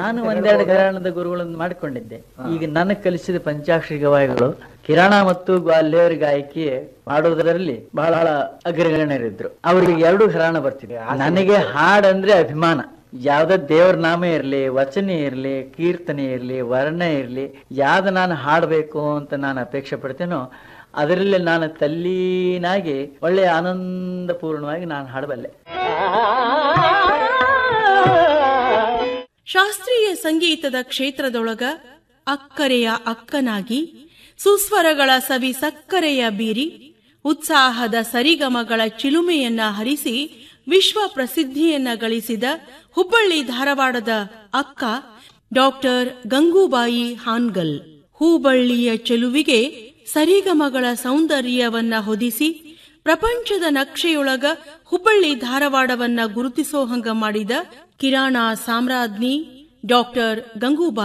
ನಾನು ಒಂದೆರಡು ಘರಾಣದ ಗುರುಗಳನ್ನು ಮಾಡಿಕೊಂಡಿದ್ದೆ ಈಗ ನನಗೆ ಕಲಿಸಿದ ಪಂಚಾಕ್ಷರಿ ಗವಾಯಿಗಳು ಕಿರಾಣ ಮತ್ತು ಗ್ವಾಲ್ಯರ್ ಗಾಯಕಿ ಮಾಡುವುದರಲ್ಲಿ ಬಹಳ ಅಗ್ರಗಣ್ಯರಿದ್ರು ಅವರಿಗೆ ಎರಡು ಘರಾಣ ಬರ್ತಿದೆ ನನಗೆ ಹಾಡಂದ್ರೆ ಅಭಿಮಾನ ಯಾವ್ದ ದೇವ್ರ ನಾಮ ಇರ್ಲಿ ವಚನ ಇರ್ಲಿ ಕೀರ್ತನೆ ಇರ್ಲಿ ವರ್ಣ ಇರ್ಲಿ ಯಾವ್ದು ನಾನು ಹಾಡಬೇಕು ಅಂತ ನಾನು ಅಪೇಕ್ಷೆ ಪಡ್ತೇನೋ ಅದರಲ್ಲಿ ನಾನು ತಲ್ಲೀನಾಗಿ ಒಳ್ಳೆ ಆನಂದಪೂರ್ಣವಾಗಿ ನಾನು ಹಾಡಬಲ್ಲೆ ಶಾಸ್ತ್ರೀಯ ಸಂಗೀತದ ಕ್ಷೇತ್ರದೊಳಗ ಅಕ್ಕರೆಯ ಅಕ್ಕನಾಗಿ ಸುಸ್ವರಗಳ ಸವಿ ಸಕ್ಕರೆಯ ಬೀರಿ ಉತ್ಸಾಹದ ಸರಿಗಮಗಳ ಚಿಲುಮೆಯನ್ನ ಹರಿಸಿ ವಿಶ್ವ ಪ್ರಸಿದ್ಧಿಯನ್ನ ಗಳಿಸಿದ ಹುಬ್ಬಳ್ಳಿ ಧಾರವಾಡದ ಅಕ್ಕ ಡಾಕ್ಟರ್ ಗಂಗೂಬಾಯಿ ಹಾನ್ಗಲ್ ಹೂಬಳ್ಳಿಯ ಚೆಲುವಿಗೆ ಸರಿಗಮಗಳ ಸೌಂದರ್ಯವನ್ನ ಹೊದಿಸಿ ಪ್ರಪಂಚದ ನಕ್ಷೆಯೊಳಗ ಹುಬ್ಬಳ್ಳಿ ಧಾರವಾಡವನ್ನ ಗುರುತಿಸೋ ಹಂಗ ಮಾಡಿದ ಕಿರಾಣ ಸಾಮ್ರಾಜ್ಞಿ ಡಾಕ್ಟರ್ ಗಂಗೂಬಾಯಿ